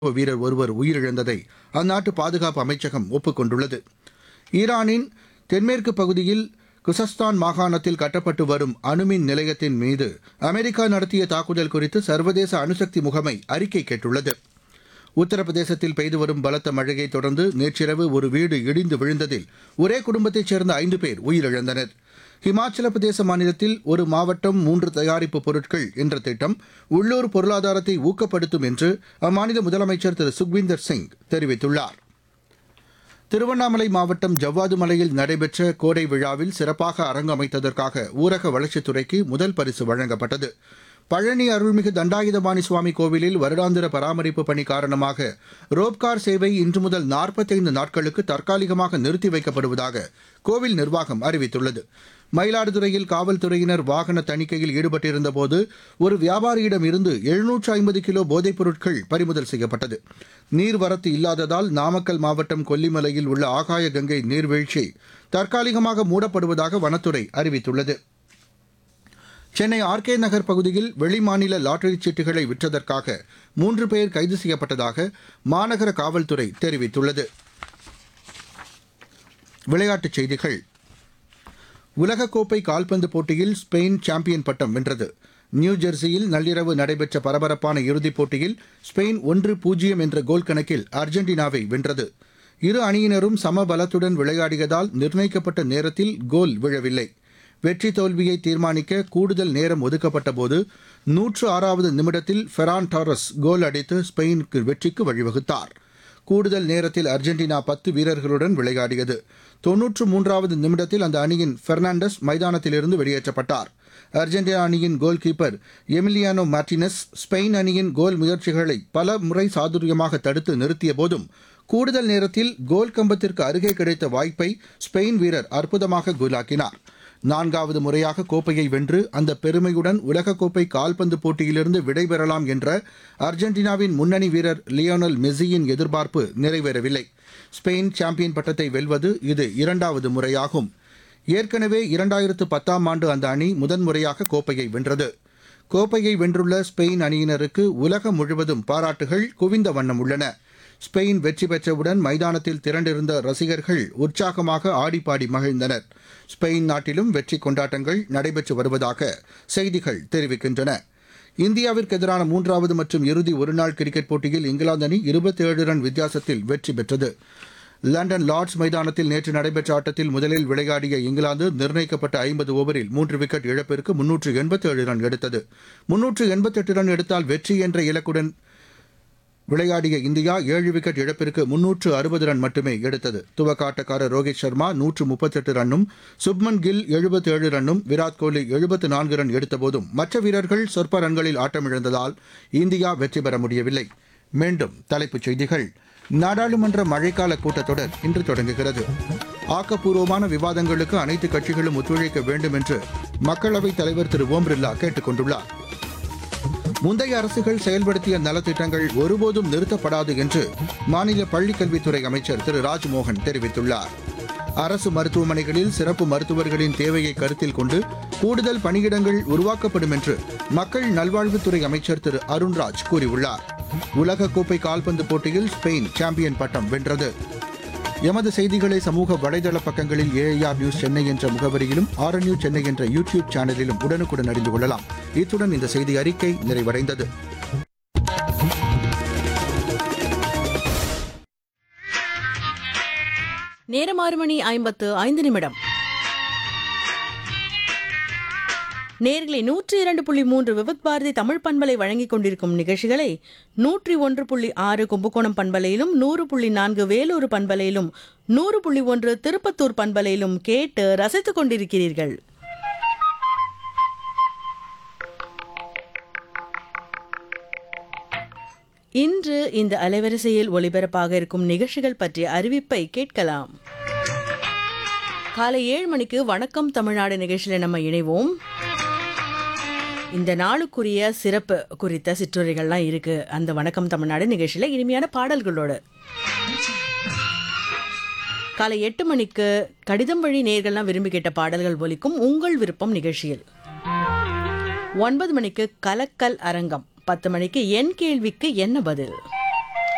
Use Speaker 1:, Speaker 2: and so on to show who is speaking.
Speaker 1: ராணுவ வீரர் ஒருவர் உயிரிழந்ததை அந்நாட்டு பாதுகாப்பு அமைச்சகம் ஒப்புக் கொண்டுள்ளது ஈரானின் தென்மேற்கு பகுதியில் குசஸ்தான் மாகாணத்தில் கட்டப்பட்டு வரும் அணுமின் நிலையத்தின் மீது அமெரிக்கா நடத்திய தாக்குதல் குறித்து சர்வதேச அணுசக்தி முகமை அறிக்கை கேட்டுள்ளது உத்தரப்பிரதேசத்தில் பெய்து வரும் பலத்த மழையை தொடர்ந்து நேற்றிரவு ஒரு வீடு இடிந்து விழுந்ததில் ஒரே குடும்பத்தைச் சேர்ந்த ஐந்து பேர் உயிரிழந்தனர் ஹிமாச்சல பிரதேச மாநிலத்தில் ஒரு மாவட்டம் மூன்று தயாரிப்பு பொருட்கள் என்ற திட்டம் உள்ளூர் பொருளாதாரத்தை ஊக்கப்படுத்தும் என்று அம்மாநில முதலமைச்சர் திரு சுக்வீந்தர் சிங் தெரிவித்துள்ளார் திருவண்ணாமலை மாவட்டம் ஜவ்வாது மலையில் நடைபெற்ற கோடை விழாவில் சிறப்பாக அரங்கமைத்ததற்காக ஊரக வளர்ச்சித்துறைக்கு முதல் பரிசு வழங்கப்பட்டது பழனி அருள்மிகு தண்டாயுதபாணி சுவாமி கோவிலில் வருடாந்திர பராமரிப்பு பணி காரணமாக ரோப்கார் சேவை இன்று முதல் நாற்பத்தைந்து நாட்களுக்கு தற்காலிகமாக நிறுத்தி வைக்கப்படுவதாக கோவில் நிர்வாகம் அறிவித்துள்ளது மயிலாடுதுறையில் காவல்துறையினர் வாகன தணிக்கையில் ஈடுபட்டிருந்தபோது ஒரு வியாபாரியிடம் இருந்து எழுநூற்று ஐம்பது கிலோ போதைப் பொருட்கள் பறிமுதல் செய்யப்பட்டது நீர்வரத்து இல்லாததால் நாமக்கல் மாவட்டம் கொல்லிமலையில் உள்ள ஆகாய கங்கை நீர்வீழ்ச்சி தற்காலிகமாக மூடப்படுவதாக வனத்துறை அறிவித்துள்ளது சென்னை ஆர்கே நகர் பகுதியில் வெளிமாநில லாட்டரி சீட்டுகளை விற்றதற்காக மூன்று பேர் கைது செய்யப்பட்டதாக மாநகர காவல்துறை தெரிவித்துள்ளது விளையாட்டுச் செய்திகள் உலகக்கோப்பை கால்பந்து போட்டியில் ஸ்பெயின் சாம்பியன் பட்டம் வென்றது நியூ ஜெர்சியில் நள்ளிரவு நடைபெற்ற பரபரப்பான இறுதிப் போட்டியில் ஸ்பெயின் ஒன்று பூஜ்ஜியம் என்ற கோல் கணக்கில் அர்ஜென்டினாவை வென்றது இரு அணியினரும் சம பலத்துடன் விளையாடியதால் நிர்ணயிக்கப்பட்ட நேரத்தில் கோல் விழவில்லை வெற்றி தோல்வியை தீர்மானிக்க கூடுதல் நேரம் ஒதுக்கப்பட்டபோது நூற்று ஆறாவது நிமிடத்தில் ஃபெரான் டாரஸ் கோல் அடித்து ஸ்பெயினுக்கு வெற்றிக்கு வழிவகுத்தார் கூடுதல் நேரத்தில் அர்ஜென்டினா பத்து வீரர்களுடன் விளையாடியது தொன்னூற்று மூன்றாவது நிமிடத்தில் அந்த அணியின் பெர்னாண்டஸ் மைதானத்திலிருந்து வெளியேற்றப்பட்டார் அர்ஜென்டினா அணியின் goal keeper Emiliano Martinez Spain அணியின் கோல் முயற்சிகளை பல முறை சாதுரியமாக தடுத்து நிறுத்திய போதும் கூடுதல் நேரத்தில் கோல் கம்பத்திற்கு அருகே கிடைத்த வாய்ப்பை ஸ்பெயின் வீரர் அற்புதமாக கோலாக்கினார் நான்காவது முறையாக கோப்பையை வென்று அந்த பெருமையுடன் உலகக்கோப்பை கால்பந்து போட்டியிலிருந்து விடைபெறலாம் என்ற அர்ஜென்டினாவின் முன்னணி வீரர் லியோனல் மெஸ்ஸியின் எதிர்பார்ப்பு நிறைவேறவில்லை ஸ்பெயின் சாம்பியன் பட்டத்தை வெல்வது இது இரண்டாவது முறையாகும் ஏற்கனவே இரண்டாயிரத்து பத்தாம் ஆண்டு அந்த அணி முதன்முறையாக கோப்பையை வென்றது கோப்பையை வென்றுள்ள ஸ்பெயின் அணியினருக்கு உலகம் முழுவதும் பாராட்டுகள் குவிந்த வண்ணம் உள்ளன ஸ்பெயின் வெற்றி பெற்றவுடன் மைதானத்தில் திரண்டிருந்த ரசிகர்கள் உற்சாகமாக ஆடிப்பாடி மகிழ்ந்தனர் ஸ்பெயின் நாட்டிலும் வெற்றி கொண்டாட்டங்கள் நடைபெற்று வருவதாக செய்திகள் தெரிவிக்கின்றன இந்தியாவிற்கு எதிரான மூன்றாவது மற்றும் இறுதி ஒருநாள் கிரிக்கெட் போட்டியில் இங்கிலாந்து அணி இருபத்தேழு ரன் வித்தியாசத்தில் வெற்றி பெற்றது லண்டன் லார்ட்ஸ் மைதானத்தில் நேற்று நடைபெற்ற ஆட்டத்தில் முதலில் விளையாடிய இங்கிலாந்து நிர்ணயிக்கப்பட்ட ஐம்பது ஓவரில் மூன்று விக்கெட் இழப்பிற்கு முன்னூற்று எண்பத்தேழு ரன் எடுத்தது முன்னூற்று எண்பத்தெட்டு ரன் எடுத்தால் வெற்றி என்ற இலக்குடன் விளையாடிய இந்தியா ஏழு விக்கெட் இழப்பிற்கு முன்னூற்று அறுபது ரன் மட்டுமே எடுத்தது துவக்காட்டக்காரர் ரோஹித் சர்மா நூற்று முப்பத்தெட்டு ரன்னும் சுப்மன் கில் எழுபத்தேழு ரன்னும் விராட் கோலி எழுபத்து நான்கு ரன் எடுத்தபோதும் மற்ற வீரர்கள் சொற்ப ரன்களில் ஆட்டமிழந்ததால் இந்தியா வெற்றி பெற முடியவில்லை மீண்டும் தலைப்புச் செய்திகள் நாடாளுமன்ற மழைக்கால கூட்டத்தொடர் இன்று தொடங்குகிறது ஆக்கப்பூர்வமான விவாதங்களுக்கு அனைத்து கட்சிகளும் ஒத்துழைக்க வேண்டும் என்று மக்களவைத் தலைவர் திரு ஓம் பிர்லா கேட்டுக் கொண்டுள்ளார் முந்தைய அரசுகள் செயல்படுத்திய நலத்திட்டங்கள் ஒருபோதும் நிறுத்தப்படாது என்று மாநில பள்ளிக்கல்வித்துறை அமைச்சர் திரு ராஜ்மோகன் தெரிவித்துள்ளார் அரசு மருத்துவமனைகளில் சிறப்பு மருத்துவர்களின் தேவையை கருத்தில் கொண்டு கூடுதல் பணியிடங்கள் உருவாக்கப்படும் என்று மக்கள் நல்வாழ்வுத்துறை அமைச்சர் திரு அருண்ராஜ் கூறியுள்ளார் உலகக்கோப்பை கால்பந்து போட்டியில் ஸ்பெயின் சாம்பியன் பட்டம் வென்றது எமது செய்திகளை சமூக வலைதள பக்கங்களில் ஏஐஆர் நியூஸ் சென்னை என்ற முகவரியிலும் ஆர்என்யூ சென்னை என்ற யூடியூப் சேனலிலும் உடனுக்குடன் அறிந்து கொள்ளலாம் இத்துடன் இந்த செய்தி அறிக்கை நிறைவடைந்தது
Speaker 2: நேரம் ஆறு மணி ஐம்பத்து ஐந்து நிமிடம் நேர்களை நூற்றி இரண்டு புள்ளி மூன்று விபத் பாரதி தமிழ் பண்பலை வழங்கிக் கொண்டிருக்கும் நிகழ்ச்சிகளை நூற்றி ஒன்று புள்ளி ஆறு கும்பகோணம் பண்பலையிலும் நூறு புள்ளி நான்கு வேலூர் பண்பலையிலும் நூறு புள்ளி ஒன்று திருப்பத்தூர் பண்பலையிலும் கேட்டு ரசித்துக் கொண்டிருக்கிறீர்கள் இன்று இந்த அலைவரிசையில் ஒளிபரப்பாக இருக்கும் நிகழ்ச்சிகள் பற்றிய அறிவிப்பை கேட்கலாம் காலை ஏழு மணிக்கு வணக்கம் தமிழ்நாடு நிகழ்ச்சியில் நம்ம இணைவோம் இந்த நாளுக்குரிய சிறப்பு குறித்த சிற்றுரைகள்லாம் இருக்கு அந்த வணக்கம் தமிழ்நாடு நிகழ்ச்சியில இனிமையான பாடல்களோடு காலை எட்டு மணிக்கு கடிதம் வழி நேர்கள்லாம் விரும்பி கேட்ட பாடல்கள் ஒலிக்கும் உங்கள் விருப்பம் நிகழ்ச்சியில் ஒன்பது மணிக்கு கலக்கல் அரங்கம் பத்து மணிக்கு என் கேள்விக்கு என்ன பதில்